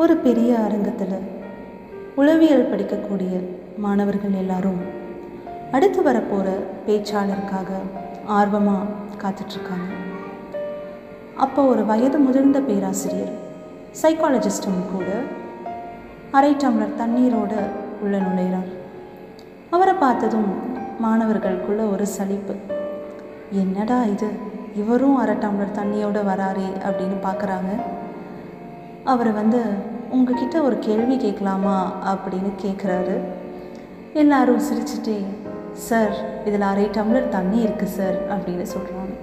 ஒரு பெரிய அரங்கத்தில் உளவியல் படிக்கக்கூடிய மாணவர்கள் எல்லாரும் அடுத்து வரப்போகிற பேச்சாளருக்காக ஆர்வமாக காத்துட்ருக்காங்க அப்போ ஒரு வயது முதிர்ந்த பேராசிரியர் சைக்காலஜிஸ்டும் கூட அரை டம்ளர் தண்ணீரோட உள்ள நுழைகிறார் அவரை பார்த்ததும் மாணவர்களுக்குள்ள ஒரு சலிப்பு என்னடா இது இவரும் அரை டம்ளர் தண்ணியோட வராரே அப்படின்னு பார்க்குறாங்க அவர் வந்து உங்ககிட்ட ஒரு கேள்வி கேட்கலாமா அப்படின்னு கேட்குறாரு எல்லாரும் சிரிச்சிட்டே சார் இதில் அரை டம்ளர் தண்ணி இருக்குது சார் அப்படின்னு சொல்கிறாங்க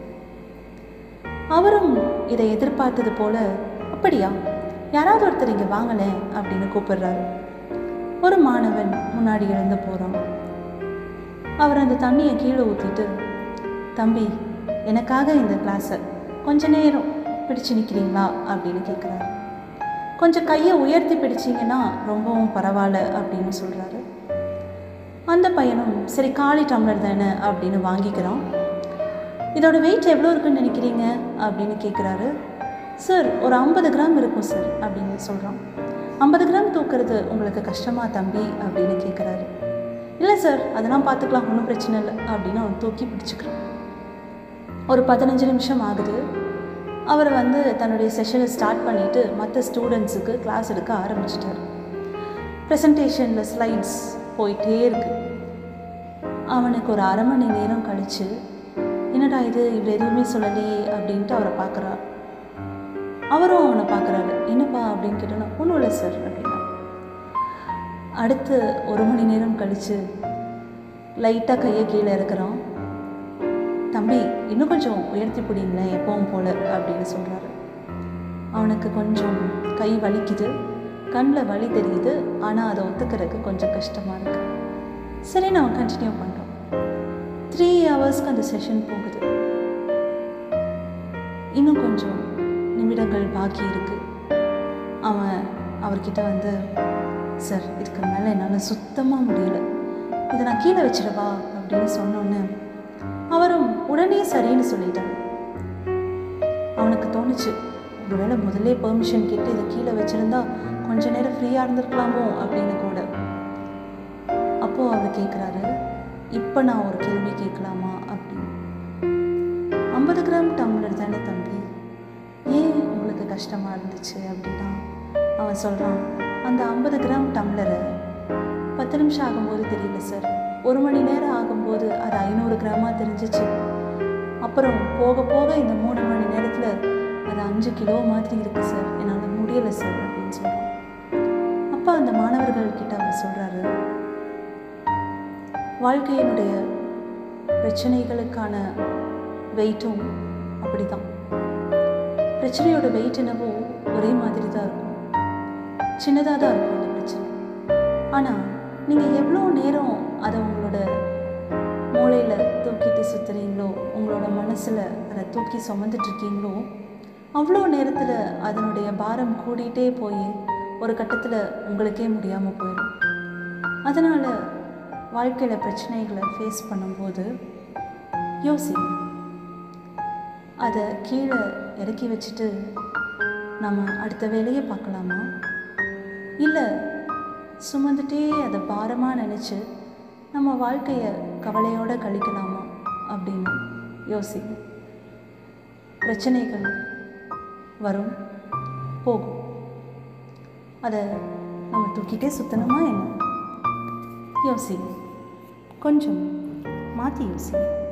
அவரும் இதை எதிர்பார்த்தது போல அப்படியா யாராவது ஒருத்தர் இங்கே வாங்கலேன் அப்படின்னு கூப்பிடுறாரு ஒரு மாணவன் முன்னாடி எழுந்து போகிறான் அவர் அந்த தண்ணியை கீழே ஊற்றிட்டு தம்பி எனக்காக இந்த கிளாஸை கொஞ்ச நேரம் பிடிச்சு நிற்கிறீங்களா அப்படின்னு கேட்குறாரு கொஞ்சம் கையை உயர்த்தி பிடிச்சிங்கன்னா ரொம்பவும் பரவாயில்ல அப்படின்னு சொல்கிறாரு அந்த பையனும் சரி காலி டம்ளர் தானே அப்படின்னு வாங்கிக்கிறான் இதோட வெயிட் எவ்வளோ இருக்குன்னு நினைக்கிறீங்க அப்படின்னு கேட்குறாரு சார் ஒரு ஐம்பது கிராம் இருக்கும் சார் அப்படின்னு சொல்கிறான் ஐம்பது கிராம் தூக்குறது உங்களுக்கு கஷ்டமா தம்பி அப்படின்னு கேட்குறாரு இல்லை சார் அதெல்லாம் பார்த்துக்கலாம் ஒன்றும் பிரச்சனை இல்லை அப்படின்னு அவன் தூக்கி பிடிச்சிக்கிறான் ஒரு பதினஞ்சு நிமிஷம் ஆகுது அவர் வந்து தன்னுடைய செஷனை ஸ்டார்ட் பண்ணிவிட்டு மற்ற ஸ்டூடெண்ட்ஸுக்கு கிளாஸ் எடுக்க ஆரம்பிச்சிட்டார் ப்ரெசன்டேஷனில் ஸ்லைட்ஸ் போயிட்டே இருக்கு அவனுக்கு ஒரு அரை மணி நேரம் கழித்து என்னடா இது இவ்வளோ எதுவுமே சொல்லலையே அப்படின்ட்டு அவரை பார்க்குறார் அவரும் அவனை பார்க்குறாரு என்னப்பா அப்படின்னு கேட்டோன்னா ஒன்றும் இல்லை சார் அப்படின்னா அடுத்து ஒரு மணி நேரம் கழித்து லைட்டாக கையை கீழே இருக்கிறான் தம்பி இன்னும் கொஞ்சம் உயர்த்தி பிடிங்களேன் எப்பவும் போல அப்படின்னு சொல்கிறாரு அவனுக்கு கொஞ்சம் கை வலிக்குது கண்ணில் வலி தெரியுது ஆனால் அதை ஒத்துக்கிறதுக்கு கொஞ்சம் கஷ்டமாக இருக்கு சரி நான் கண்டினியூ பண்ணுறோம் த்ரீ ஹவர்ஸ்க்கு அந்த செஷன் போகுது இன்னும் கொஞ்சம் நிமிடங்கள் பாக்கி இருக்கு அவன் அவர்கிட்ட வந்து சார் இதுக்கு மேலே என்னால் சுத்தமாக முடியல இதை நான் கீழே வச்சிடவா அப்படின்னு சொன்னோன்னே அவரும் உடனே சரின்னு சொல்லிட்டார் அவனுக்கு தோணுச்சு ஒருவேளை முதல்ல பெர்மிஷன் கேட்டு இதை கீழே வச்சிருந்தா கொஞ்ச நேரம் ஃப்ரீயாக இருந்திருக்கலாமோ அப்படின்னு கூட அப்போது அவர் கேட்குறாரு இப்போ நான் ஒரு கேள்வி கேட்கலாமா அப்படின்னு ஐம்பது கிராம் டம்ளர் தானே தம்பி ஏன் உங்களுக்கு கஷ்டமாக இருந்துச்சு அப்படின்னா அவன் சொல்கிறான் அந்த ஐம்பது கிராம் டம்ளரை பத்து நிமிஷம் ஆகும்போது தெரியல சார் ஒரு மணி நேரம் ஆகும்போது அது ஐநூறு கிராமாக தெரிஞ்சிச்சு அப்புறம் போக போக இந்த மூணு மணி நேரத்தில் அது அஞ்சு கிலோ மாதிரி இருக்குது சார் என்னால் முடியலை சார் அப்படின்னு சொல்கிறான் அப்போ அந்த மாணவர்கள் கிட்ட அவர் சொல்கிறாரு வாழ்க்கையினுடைய பிரச்சனைகளுக்கான வெயிட்டும் அப்படி தான் பிரச்சனையோட வெயிட் என்னவோ ஒரே மாதிரி தான் இருக்கும் சின்னதாக தான் இருக்கும் அந்த பிரச்சனை ஆனால் நீங்கள் எவ்வளோ நேரம் அதை உங்களோட மூளையில் தூக்கிட்டு சுற்றுறீங்களோ உங்களோட மனசில் அதை தூக்கி சுமந்துட்டு இருக்கீங்களோ அவ்வளோ நேரத்தில் அதனுடைய பாரம் கூடிட்டே போய் ஒரு கட்டத்தில் உங்களுக்கே முடியாமல் போயிடும் அதனால் வாழ்க்கையில் பிரச்சனைகளை ஃபேஸ் பண்ணும்போது யோசிங்க அதை கீழே இறக்கி வச்சுட்டு நம்ம அடுத்த வேலையை பார்க்கலாமா இல்லை சுமந்துட்டே அதை பாரமாக நினச்சி நம்ம வாழ்க்கையை கவலையோடு கழிக்கலாமா அப்படின்னு யோசிங்க பிரச்சனைகள் வரும் போகும் அதை நம்ம தூக்கிட்டே சுற்றணுமா என்ன யோசிங்க கொஞ்சம் மாற்றி யோசிங்க